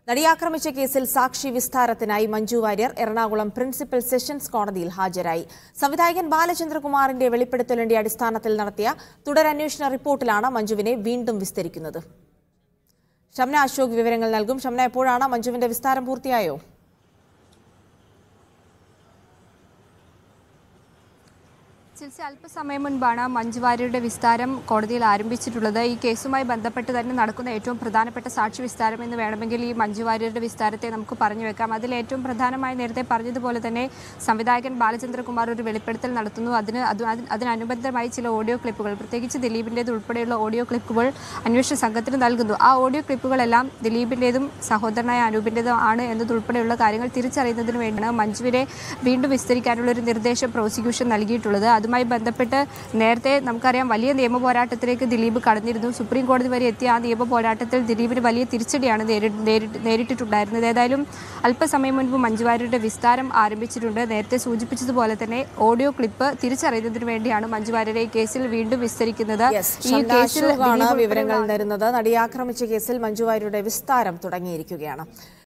നടിയാക്രമിച്ച കേസിൽ സാക്ഷി വിസ്താരത്തിനായി മഞ്ജു വാര്യർ എറണാകുളം പ്രിൻസിപ്പൽ സെഷൻസ് കോടതിയിൽ ഹാജരായി സംവിധായകൻ ബാലചന്ദ്രകുമാറിന്റെ വെളിപ്പെടുത്തലിന്റെ അടിസ്ഥാനത്തിൽ നടത്തിയ തുടരന്വേഷണ റിപ്പോർട്ടിലാണ് മഞ്ജുവിനെ വീണ്ടും വിസ്തരിക്കുന്നത് ഷംന അശോക് വിവരങ്ങൾ നൽകും ഷംന എപ്പോഴാണ് മഞ്ജുവിന്റെ വിസ്താരം പൂർത്തിയായോ ചിൽസി അല്പസമയം മുൻപാണ് മഞ്ജു വാര്യരുടെ വിസ്താരം കോടതിയിൽ ആരംഭിച്ചിട്ടുള്ളത് ഈ കേസുമായി ബന്ധപ്പെട്ട് തന്നെ നടക്കുന്ന ഏറ്റവും പ്രധാനപ്പെട്ട സാക്ഷി വിസ്താരം എന്ന് വേണമെങ്കിൽ ഈ മഞ്ജു വാര്യരുടെ വിസ്താരത്തെ നമുക്ക് പറഞ്ഞു വെക്കാം അതിൽ ഏറ്റവും പ്രധാനമായി നേരത്തെ പറഞ്ഞതുപോലെ തന്നെ സംവിധായകൻ ബാലചന്ദ്രകുമാർ ഒരു വെളിപ്പെടുത്തൽ നടത്തുന്നു അതിന് അത് അതിന് അതിനനുബന്ധമായി ചില ഓഡിയോ ക്ലിപ്പുകൾ പ്രത്യേകിച്ച് ദിലീപിൻ്റേത് ഉൾപ്പെടെയുള്ള ഓഡിയോ ക്ലിപ്പുകൾ അന്വേഷണ സംഘത്തിന് നൽകുന്നു ആ ഓഡിയോ ക്ലിപ്പുകളെല്ലാം ദിലീപിൻ്റേതും സഹോദരനായ അനൂപിൻ്റേതും ആണ് എന്നതുൾപ്പെടെയുള്ള കാര്യങ്ങൾ തിരിച്ചറിയുന്നതിന് വേണ്ടിയാണ് മഞ്ജുവിനെ വീണ്ടും വിസ്തരിക്കാനുള്ള ഒരു നിർദ്ദേശം പ്രോസിക്യൂഷൻ നൽകിയിട്ടുള്ളത് അതുമായി ബന്ധപ്പെട്ട് നേരത്തെ നമുക്കറിയാം വലിയ നിയമ പോരാട്ടത്തിലേക്ക് ദിലീപ് കടന്നിരുന്നു സുപ്രീം കോടതി വരെ എത്തിയ ആ നിയമ പോരാട്ടത്തിൽ ദിലീപിന് വലിയ തിരിച്ചടിയാണ് നേരി- നേരിട്ട് നേരിട്ടിട്ടുണ്ടായിരുന്നത് ഏതായാലും അല്പസമയം മുൻപ് മഞ്ജു വാര്യരുടെ വിസ്താരം ആരംഭിച്ചിട്ടുണ്ട് നേരത്തെ സൂചിപ്പിച്ചതുപോലെ തന്നെ ഓഡിയോ ക്ലിപ്പ് തിരിച്ചറിയുന്നതിന് വേണ്ടിയാണ് മഞ്ജു വാര്യരെ ഈ കേസിൽ വീണ്ടും വിസ്തരിക്കുന്നത് യെസ് ഈ ഷംന കേസിൽ അശോകാണ് ദിലീപ് വിവരങ്ങൾ ഉൾപ്പെടെയുള്ള തരുന്നത് നടിയാക്രമിച്ച കേസിൽ മഞ്ജു വാര്യരുടെ വിസ്താരം തുടങ്ങിയിരിക്കുകയാണ്